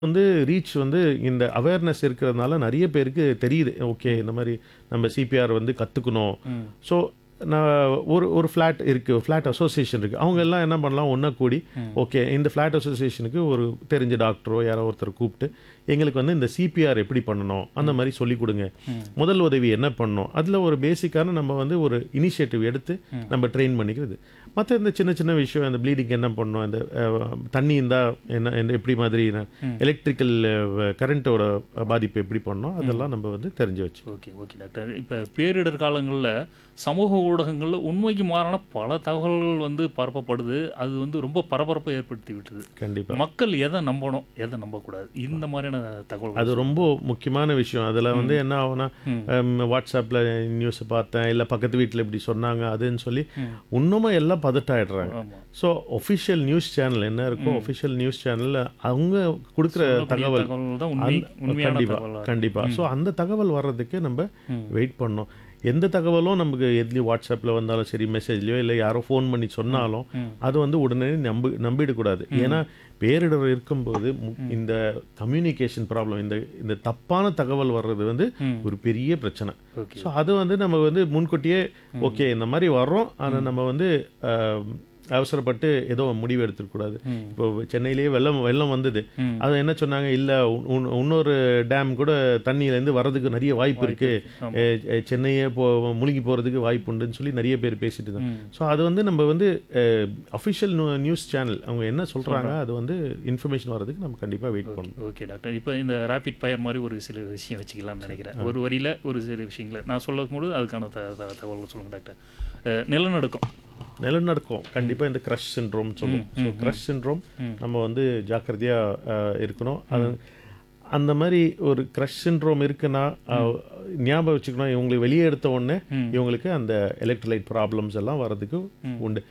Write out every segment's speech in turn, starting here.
வந்து ரீச் வந்து இந்த அவேர்னஸ் இருக்கிறதுனால நிறைய பேருக்கு தெரியுது ஓகே இந்த மாதிரி நம்ம சிபிஆர் வந்து கற்றுக்கணும் ம். ஸோ நான் ஒரு ஒரு ஃப்ளாட் இருக்குது ஃப்ளாட் அசோசியேஷன் இருக்குது அவங்க எல்லாம் என்ன பண்ணலாம் ஒன்றா கூடி ஓகே இந்த ஃப்ளாட் அசோசியேஷனுக்கு ஒரு தெரிஞ்ச டாக்டரோ யாரோ ஒருத்தர் கூப்பிட்டு எங்களுக்கு வந்து இந்த சிபிஆர் எப்படி பண்ணணும் அந்த மாதிரி சொல்லி கொடுங்க முதல் உதவி என்ன பண்ணணும் அதில் ஒரு பேசிக்கான நம்ம வந்து ஒரு இனிஷியேட்டிவ் எடுத்து நம்ம ட்ரெயின் பண்ணிக்கிறது மற்ற இந்த சின்ன சின்ன விஷயம் இந்த ப்ளீடிங் என்ன பண்ணணும் இந்த அஹ், தண்ணி இருந்தால் என்ன என்ன எப்படி மாதிரி எலக்ட்ரிக்கல் கரண்ட்டோட பாதிப்பு எப்படி பண்ணணும் அதெல்லாம் நம்ம வந்து தெரிஞ்சு வச்சு ஓகே ஓகே டாக்டர் இப்போ பேரிடர் காலங்களில் சமூக ஊடகங்களில் உண்மைக்கு மாறான பல தகவல்கள் வந்து பரப்பப்படுது அது வந்து ரொம்ப பரபரப்பை ஏற்படுத்தி விட்டது கண்டிப்பாக மக்கள் எதை நம்பணும் எதை நம்பக்கூடாது இந்த மாதிரியான தகவல் அது ரொம்ப முக்கியமான விஷயம் அதில் வந்து என்ன ஆகும்னா வாட்ஸ்அப்பில் நியூஸை பார்த்தேன் இல்லை பக்கத்து வீட்டில் இப்படி சொன்னாங்க அதுன்னு சொல்லி இன்னுமும் எல்லாம் பதட்டாயிடுறாங்க ஆமாம் ஸோ ஒஃபிஷியல் நியூஸ் சேனல் என்ன இருக்கோ ஒஃபிஷியல் நியூஸ் சேனலில் அவங்க கொடுக்குற தகவல் தகவல் தான் உண்மை உண்மையான கண்டிப்பா தகவல் கண்டிப்பா ஸோ அந்த தகவல் வர்றதுக்கு நம்ம வெயிட் பண்ணோம் எந்த தகவலும் நமக்கு எதுலேயும் வாட்ஸ்அப்பில் வந்தாலும் சரி மெசேஜ்லையோ இல்லை யாரோ ஃபோன் பண்ணி சொன்னாலும் அது வந்து உடனே நம்பி நம்பிடக்கூடாது ஏன்னா பேரிடர் இருக்கும்போது மு- இந்த கம்யூனிகேஷன் ப்ராப்ளம் இந்த இந்த தப்பான தகவல் வர்றது வந்து ஒரு பெரிய பிரச்சனை ஓகே ஸோ அது வந்து நம்ம வந்து முன்கூட்டியே ஓகே இந்த மாதிரி வர்றோம் ஆனால் நம்ம வந்து ஆஹ், அவசரப்பட்டு ஏதோ முடிவு எடுத்துக்கூடாது இப்போ சென்னையிலேயே வெள்ளம் வெள்ளம் வந்தது அது என்ன சொன்னாங்க இல்லை இன்னொரு டேம் கூட தண்ணியிலேருந்து வர்றதுக்கு நிறைய வாய்ப்பு இருக்கு அஹ், அஹ், சென்னையே போ முழுகி போகிறதுக்கு வாய்ப்பு உண்டுன்னு சொல்லி நிறைய பேர் பேசிட்டு இருந்தாங்க ஸோ அது வந்து நம்ம வந்து அஃபிஷியல் நியூஸ் சேனல் அவங்க என்ன சொல்கிறாங்க அது வந்து இன்ஃபர்மேஷன் வர்றதுக்கு நம்ம கண்டிப்பாக வெயிட் பண்ணணும் ஓகே டாக்டர் இப்போ இந்த ரேபிட் ஃபயர் மாதிரி ஒரு சில விஷயம் வச்சுக்கலாம்னு நினைக்கிறேன் ஒரு வரியில் ஒரு சில விஷயங்களை நான் சொல்லும் போது அதுக்கான த த- தகவல்கள் சொல்லுங்கள் டாக்டர் அஹ், நிலநடுக்கம் நிலநடுக்கம் கண்டிப்பாக இந்த க்ரஷ் சின்ட்ரோம் சொல்லுவோம் ஸோ க்ரஷ் சின்ட்ரோம் நம்ம வந்து ஜாக்கிரதையாக இருக்கணும் அது அந்த மாதிரி ஒரு க்ரஷ் சின்ட்ரோம் இருக்குன்னா அஹ், ஞாபகம் வச்சுக்கணும் இவங்களுக்கு வெளியே எடுத்த உடனே இவங்களுக்கு அந்த எலக்ட்ரோலைட் ப்ராப்ளம்ஸ் எல்லாம் வர்றதுக்கு உண்டு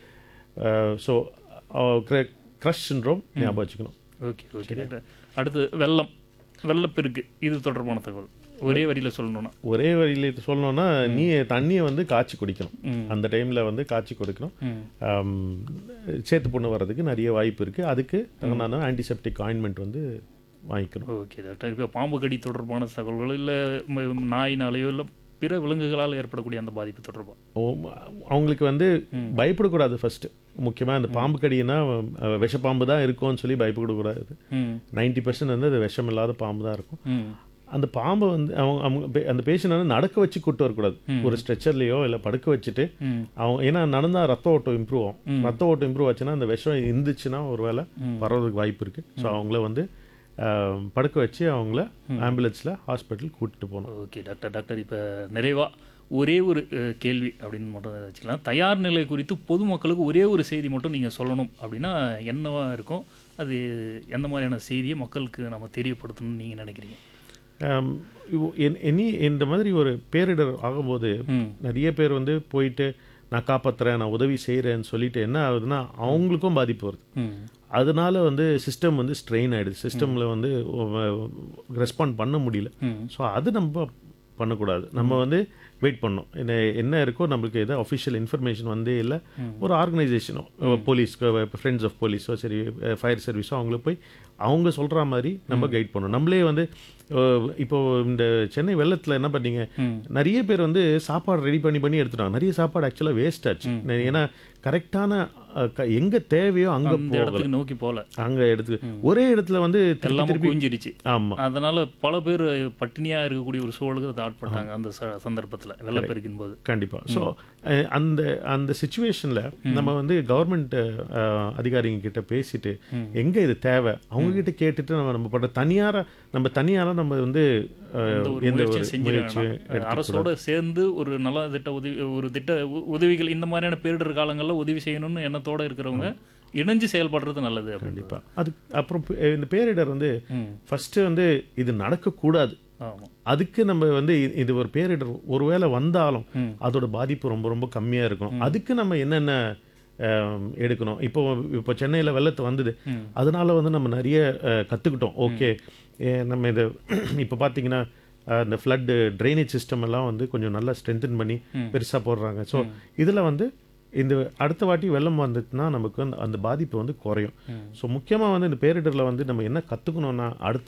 ஸோ க்ரஷ் சின்ட்ரோம் ஞாபகம் வச்சுக்கணும் ஓகே ஓகே டாக்டர் அடுத்து வெள்ளம் வெள்ளப்பெருக்கு இது தொடர்பான தகவல் ஒரே வரியில் சொல்லணும்னா ஒரே வழியில் சொல்லணும்னா நீ தண்ணியை வந்து காய்ச்சி குடிக்கணும் அந்த டைமில் வந்து காய்ச்சி குடிக்கணும் ம். ஆம், சேத்து புண்ணு வர்றதுக்கு நிறைய வாய்ப்பு இருக்குது அதுக்கு நான் ஆன்டிசெப்டிக் ஆயின்மெண்ட் வந்து வாங்கிக்கணும் ஓகே டாக்டர் இப்போ பாம்பு கடி தொடர்பான தகவல்கள் இல்லை நாயினாலேயோ இல்லை பிற விலங்குகளால் ஏற்படக்கூடிய அந்த பாதிப்பு தொடர்பாக ஓ, அவங்களுக்கு வந்து பயப்படக்கூடாது ஃபர்ஸ்ட் முக்கியமாக இந்த பாம்பு கடினா அஹ், விஷப்பாம்பு தான் இருக்கும்னு சொல்லி பயப்படக்கூடாது ம் நைன்டி பர்சன்ட் வந்து அது விஷம் இல்லாத பாம்பு தான் இருக்கும் ம் அந்த பாம்பை வந்து அவங்க அவங்க பே- அந்த பேஷண்ட் வந்து நடக்க வச்சு கூட்டு வரக்கூடாது ஒரு ஸ்ட்ரெச்சர்லையோ இல்லை படுக்க வச்சுட்டு ம் அவங்க ஏன்னா நடந்தா ரத்த ஓட்டம் இம்ப்ரூவ் ஆகும் ரத்த ஓட்டம் இம்ப்ரூவ் ஆச்சுன்னா அந்த விஷம் இருந்துச்சுன்னா ஒருவேளை வர்றதுக்கு வாய்ப்பு இருக்கு ஸோ அவங்கள வந்து அஹ், படுக்க வச்சு அவங்கள ஆம்புலன்ஸில் ஹாஸ்பிட்டல் கூட்டிட்டு போகணும் ஓகே டாக்டர் டாக்டர் இப்போ நிறைவாக ஒரே ஒரு அஹ், கேள்வி அப்படின்னு மட்டும் வச்சுக்கலாம் தயார் நிலை குறித்து பொதுமக்களுக்கு ஒரே ஒரு செய்தி மட்டும் நீங்கள் சொல்லணும் அப்படின்னா என்னவா இருக்கும் அது எந்த மாதிரியான செய்தியை மக்களுக்கு நம்ம தெரியப்படுத்தணும்னு நீங்கள் நினைக்கிறீங்க ஆம், இவ்- என்- எனி இந்த மாதிரி ஒரு பேரிடர் ஆகும்போது ம் நிறைய பேர் வந்து போயிட்டு நான் காப்பாத்துறேன் நான் உதவி செய்கிறேன்னு சொல்லிட்டு என்ன ஆகுதுன்னா அவங்களுக்கும் பாதிப்பு வருது ம் அதனால வந்து சிஸ்டம் வந்து ஸ்ட்ரெயின் ஆயிடுது சிஸ்டமில் வந்து ரெஸ்பாண்ட் பண்ண முடியல ம் ஸோ அது நம்ம பண்ணக்கூடாது நம்ம வந்து வெயிட் பண்ணோம் என்ன என்ன இருக்கோ நம்மளுக்கு எதாவது அஃபிஷியல் இன்ஃபர்மேஷன் வந்தே இல்லை ஒரு ஆர்கனைசேஷனோ போலீஸ்க்கோ ஃப்ரெண்ட்ஸ் ஆஃப் போலீஸோ சரி ஃபயர் சர்வீஸோ அவங்கள போய் அவங்க சொல்கிற மாதிரி நம்ம கைட் பண்ணணும் நம்மளே வந்து அஹ், இப்போ இந்த சென்னை வெள்ளத்தில் என்ன பண்ணீங்க நிறைய பேர் வந்து சாப்பாடு ரெடி பண்ணி பண்ணி எடுத்துட்டாங்க நிறைய சாப்பாடு ஆக்சுவலாக வேஸ்ட் ஆச்சு ஏன்னா கரெக்டான எங்கே தேவையோ அங்கே இந்த இடத்துக்கு நோக்கி போகல அங்கே எடுத்து ஒரே இடத்துல வந்து திருப்பி எல்லாமே திருப்பி குவிஞ்சிருச்சு ஆமாம் அதனால பல பேர் பட்டினியாக இருக்கக்கூடிய ஒரு சூழலுக்கு அதை ஆட்பட்டாங்க அந்த ச- சந்தர்ப்பத்தில் வெள்ளப்பெருக்கின் போது கண்டிப்பாக ஸோ அந்த அந்த சுச்சுவேஷனில் நம்ம வந்து கவர்மெண்ட் அதிகாரிங்க கிட்ட பேசிட்டு எங்கே இது தேவை அவங்க கிட்ட கேட்டுட்டு நம்ம நம்ம பண்ணுற தனியார நம்ம தனியார நம்ம வந்து அஹ், இந்த ஒரு எந்த ஒரு முயற்சியை செஞ்சிட முயற்சி வேணாம் அரசோட சேர்ந்து ஒரு நல்ல திட்ட உதவி ஒரு திட்ட உ- உதவிகள் இந்த மாதிரியான பேரிடர் காலங்களில் உதவி செய்யணும்னு எண்ணத்தோட இருக்கிறவங்க இணைஞ்சு செயல்படுறது நல்லது அப்படின்னு கண்டிப்பாக அது அப்புறம் பே- இந்த பேரிடர் வந்து ம் ஃபஸ்ட்டு வந்து இது நடக்கக்கூடாது ஆமாம் அதுக்கு நம்ம வந்து இ- இது ஒரு பேரிடர் ஒருவேளை வந்தாலும் அதோட பாதிப்பு ரொம்ப ரொம்ப கம்மியாக இருக்கும் அதுக்கு நம்ம என்னென்ன ஆம், எடுக்கணும் இப்போ இப்போ சென்னையில் வெள்ளத்து வந்தது அதனால வந்து நம்ம நிறைய அஹ், கத்துக்கிட்டோம் ஓகே நம்ம இது இப்போ பார்த்தீங்கன்னா அஹ், இந்த ஃப்ளட்டு ட்ரைனேஜ் சிஸ்டம் எல்லாம் வந்து கொஞ்சம் நல்லா ஸ்ட்ரென்தன் பண்ணி பெருசாக போடுறாங்க ஸோ இதில் வந்து இந்த அடுத்த வாட்டி வெள்ளம் வந்துச்சுன்னா நமக்கு வந்து அந்த பாதிப்பு வந்து குறையும் ஸோ முக்கியமாக வந்து இந்த பேரிடரில் வந்து நம்ம என்ன கற்றுக்கணும்னா அடுத்த